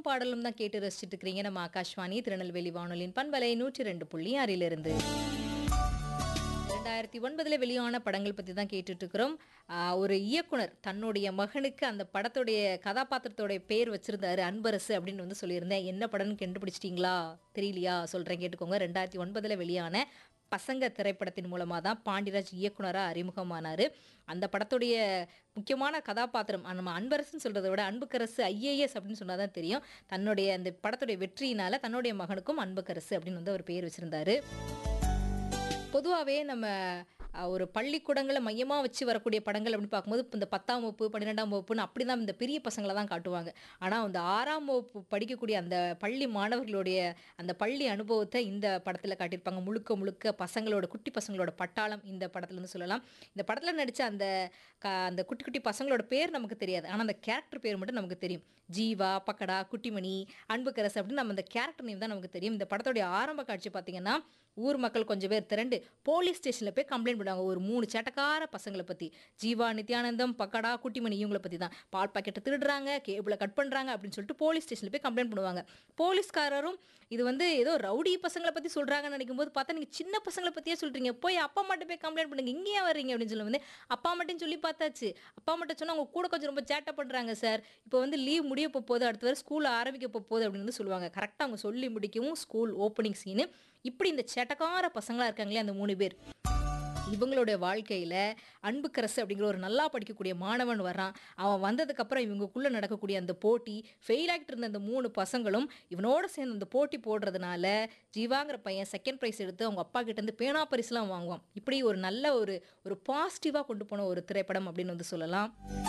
பாடலும் தான் கேட்டு ரசிச்சுட்டு இருக்கிறீங்க நம்ம ஆகாஷ்வாணி திருநெல்வேலி வானொலியின் பண்பலை நூற்றி ரெண்டு புள்ளி ஆறிலிருந்து ரெண்டாயிரத்தி ஒன்பதுல வெளியான படங்கள் பத்தி தான் கேட்டுட்டு இருக்கிறோம் ஆஹ் ஒரு இயக்குனர் தன்னுடைய மகனுக்கு அந்த படத்துடைய கதாபாத்திரத்தோடைய பேர் வச்சிருந்தாரு அன்பரசு அப்படின்னு வந்து சொல்லியிருந்தேன் என்ன படம்னு கண்டுபிடிச்சிட்டீங்களா தெரியலையா சொல்றேன் கேட்டுக்கோங்க ரெண்டாயிரத்தி ஒன்பதுல வெளியான பசங்க திரைப்படத்தின் மூலமாக தான் பாண்டியராஜ் இயக்குனராக அறிமுகமானார் அந்த படத்துடைய முக்கியமான கதாபாத்திரம் நம்ம அன்பரசுன்னு சொல்கிறத விட அன்புக்கரசு ஐஏஎஸ் அப்படின்னு சொன்னால் தான் தெரியும் தன்னுடைய அந்த படத்துடைய வெற்றியினால தன்னுடைய மகனுக்கும் அன்புக்கரசு அப்படின்னு வந்து அவர் பேர் வச்சிருந்தாரு பொதுவாகவே நம்ம அஹ், ஒரு பள்ளிக்கூடங்களை மையமாக வச்சு வரக்கூடிய படங்கள் அப்படின்னு பார்க்கும்போது இப்போ இந்த பத்தாம் வகுப்பு பன்னிரெண்டாம் வகுப்புன்னு அப்படி தான் இந்த பெரிய பசங்களை தான் காட்டுவாங்க ஆனால் அந்த ஆறாம் வகுப்பு படிக்கக்கூடிய அந்த பள்ளி மாணவர்களுடைய அந்த பள்ளி அனுபவத்தை இந்த படத்தில் காட்டியிருப்பாங்க முழுக்க முழுக்க பசங்களோட குட்டி பசங்களோட பட்டாளம் இந்த படத்துலன்னு சொல்லலாம் இந்த படத்தில் நடித்த அந்த க அந்த குட்டி குட்டி பசங்களோட பேர் நமக்கு தெரியாது ஆனால் அந்த கேரக்டர் பேர் மட்டும் நமக்கு தெரியும் ஜீவா பக்கடா குட்டிமணி அன்புக்கரசு அப்படின்னு நம்ம அந்த கேரக்டர் நேம் தான் நமக்கு தெரியும் இந்த படத்தோடைய ஆரம்ப காட்சி பார்த்தீங்கன்னா ஊர் மக்கள் கொஞ்சம் பேர் திரண்டு போலீஸ் ஸ்டேஷனில் போய் கம்ப்ளைண்ட் பண்ணுவாங்க ஒரு மூணு சேட்டக்கார பசங்களை பற்றி ஜீவா நித்யானந்தம் பக்கடா குட்டிமணி இவங்களை பற்றி தான் பால் பாக்கெட்டை திருடுறாங்க கேபிளை கட் பண்ணுறாங்க அப்படின்னு சொல்லிட்டு போலீஸ் ஸ்டேஷனில் போய் கம்ப்ளைண்ட் பண்ணுவாங்க போலீஸ்காரரும் இது வந்து ஏதோ ரவுடி பசங்களை பற்றி சொல்கிறாங்கன்னு நினைக்கும் போது பார்த்தா நீங்கள் சின்ன பசங்களை பற்றியே சொல்கிறீங்க போய் அப்பா மட்டும் போய் கம்ப்ளைண்ட் பண்ணுங்க இங்கேயே வர்றீங்க அப்படின்னு சொல்லி வந்து அப்பா மட்டும் சொல்லி பார்த்தாச்சு அப்பா மட்டும் சொன்னால் அவங்க கூட கொஞ்சம் ரொம்ப சேட்டை பண்ணுறாங்க சார் இப்போ வந்து லீவ் முடிய போக போகுது அடுத்த வரை ஸ்கூல் ஆரம்பிக்க போக போகுது அப்படின்னு வந்து சொல்லுவாங்க கரெக்டாக அவங்க சொல்லி முடிக்கவும் ஸ்கூல் ஓப்பனிங் சீனு இப்படி இந்த சேட்டக்கார பசங்களா இருக்காங்களே அந்த மூணு பேர் இவங்களுடைய வாழ்க்கையில் அன்புக்கரசு அப்படிங்கிற ஒரு நல்லா படிக்கக்கூடிய மாணவன் வர்றான் அவன் வந்ததுக்கப்புறம் இவங்களுக்குள்ளே நடக்கக்கூடிய அந்த போட்டி ஃபெயில் ஆகிட்டு இருந்த அந்த மூணு பசங்களும் இவனோட சேர்ந்து அந்த போட்டி போடுறதுனால ஜீவாங்கிற பையன் செகண்ட் ப்ரைஸ் எடுத்து அவங்க அப்பா கிட்ட இருந்து பேனா பரிசுலாம் வாங்குவான் இப்படி ஒரு நல்ல ஒரு ஒரு பாசிட்டிவாக கொண்டு போன ஒரு திரைப்படம் அப்படின்னு வந்து சொல்லலாம்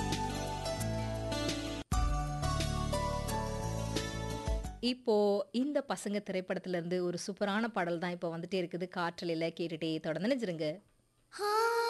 இப்போ இந்த பசங்க திரைப்படத்துல இருந்து ஒரு சூப்பரான பாடல் தான் இப்போ வந்துட்டே இருக்குது காற்றலையில் கேட்டுட்டே தொடர்ந்து நினைச்சிருங்க